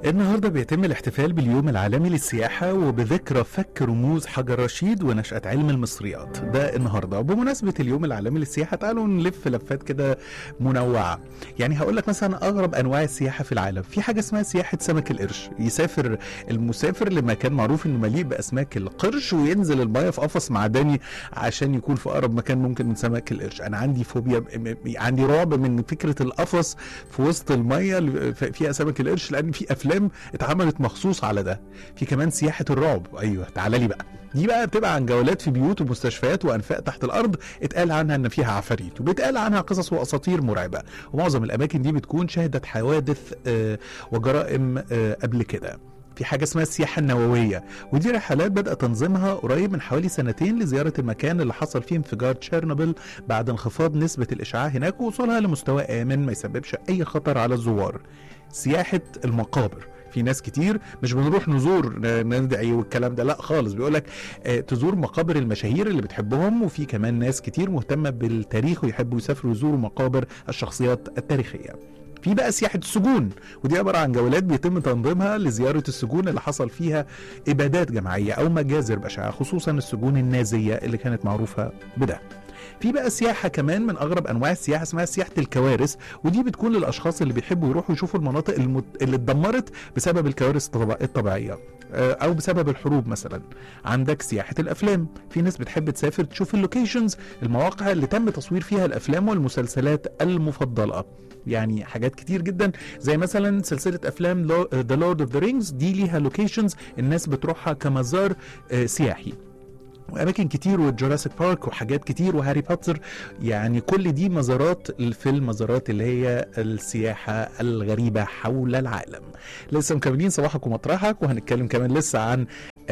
النهارده بيتم الاحتفال باليوم العالمي للسياحة وبذكرى فك رموز حجر رشيد ونشأة علم المصريات ده النهارده وبمناسبة اليوم العالمي للسياحة تعالوا نلف لفات كده منوعة يعني هقول لك مثلا أغرب أنواع السياحة في العالم في حاجة اسمها سياحة سمك القرش يسافر المسافر لمكان معروف إنه مليء بأسماك القرش وينزل المية في قفص معدني عشان يكون في أقرب مكان ممكن من سمك القرش أنا عندي فوبيا م- م- عندي رعب من فكرة القفص في وسط المية اللي فيها سمك القرش لأن في أفلام اتعملت مخصوص على ده في كمان سياحة الرعب أيوه تعالى لي بقى دي بقى بتبقى عن جولات في بيوت ومستشفيات وانفاق تحت الارض اتقال عنها ان فيها عفاريت وبيتقال عنها قصص واساطير مرعبه ومعظم الاماكن دي بتكون شهدت حوادث آه، وجرائم آه، قبل كده في حاجة اسمها السياحة النووية ودي رحلات بدأ تنظيمها قريب من حوالي سنتين لزيارة المكان اللي حصل فيه انفجار تشيرنوبل بعد انخفاض نسبة الإشعاع هناك ووصولها لمستوى آمن ما يسببش أي خطر على الزوار سياحة المقابر في ناس كتير مش بنروح نزور ن- ندعي والكلام ده لا خالص بيقولك آه، تزور مقابر المشاهير اللي بتحبهم وفي كمان ناس كتير مهتمة بالتاريخ ويحبوا يسافروا يزوروا مقابر الشخصيات التاريخية في بقى سياحة السجون ودي عبارة عن جولات بيتم تنظيمها لزيارة السجون اللي حصل فيها إبادات جماعية أو مجازر بشعة خصوصا السجون النازية اللي كانت معروفة بده في بقى سياحة كمان من أغرب أنواع السياحة اسمها سياحة الكوارث ودي بتكون للأشخاص اللي بيحبوا يروحوا يشوفوا المناطق المت... اللي اتدمرت بسبب الكوارث الطبع- الطبيعية آه، أو بسبب الحروب مثلا عندك سياحة الأفلام في ناس بتحب تسافر تشوف اللوكيشنز المواقع اللي تم تصوير فيها الأفلام والمسلسلات المفضلة يعني حاجات كتير جدا زي مثلا سلسلة أفلام ذا لورد اوف ذا رينجز دي ليها لوكيشنز الناس بتروحها كمزار آه، سياحي واماكن كتير وجوراسيك بارك وحاجات كتير وهاري بوتر يعني كل دي مزارات في المزارات اللي هي السياحه الغريبه حول العالم لسه مكملين صباحك ومطرحك وهنتكلم كمان لسه عن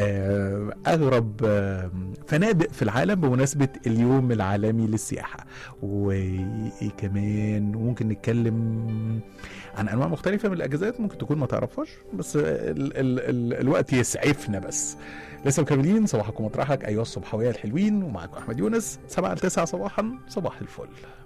آه، اغرب آه، فنادق في العالم بمناسبه اليوم العالمي للسياحه وكمان ممكن نتكلم عن انواع مختلفه من الاجازات ممكن تكون ما تعرفهاش بس ال ال ال الوقت يسعفنا بس لسه مكملين صباحكم مطرحك ايها الصبحويه الحلوين ومعكم احمد يونس 7 ل 9 صباحا صباح الفل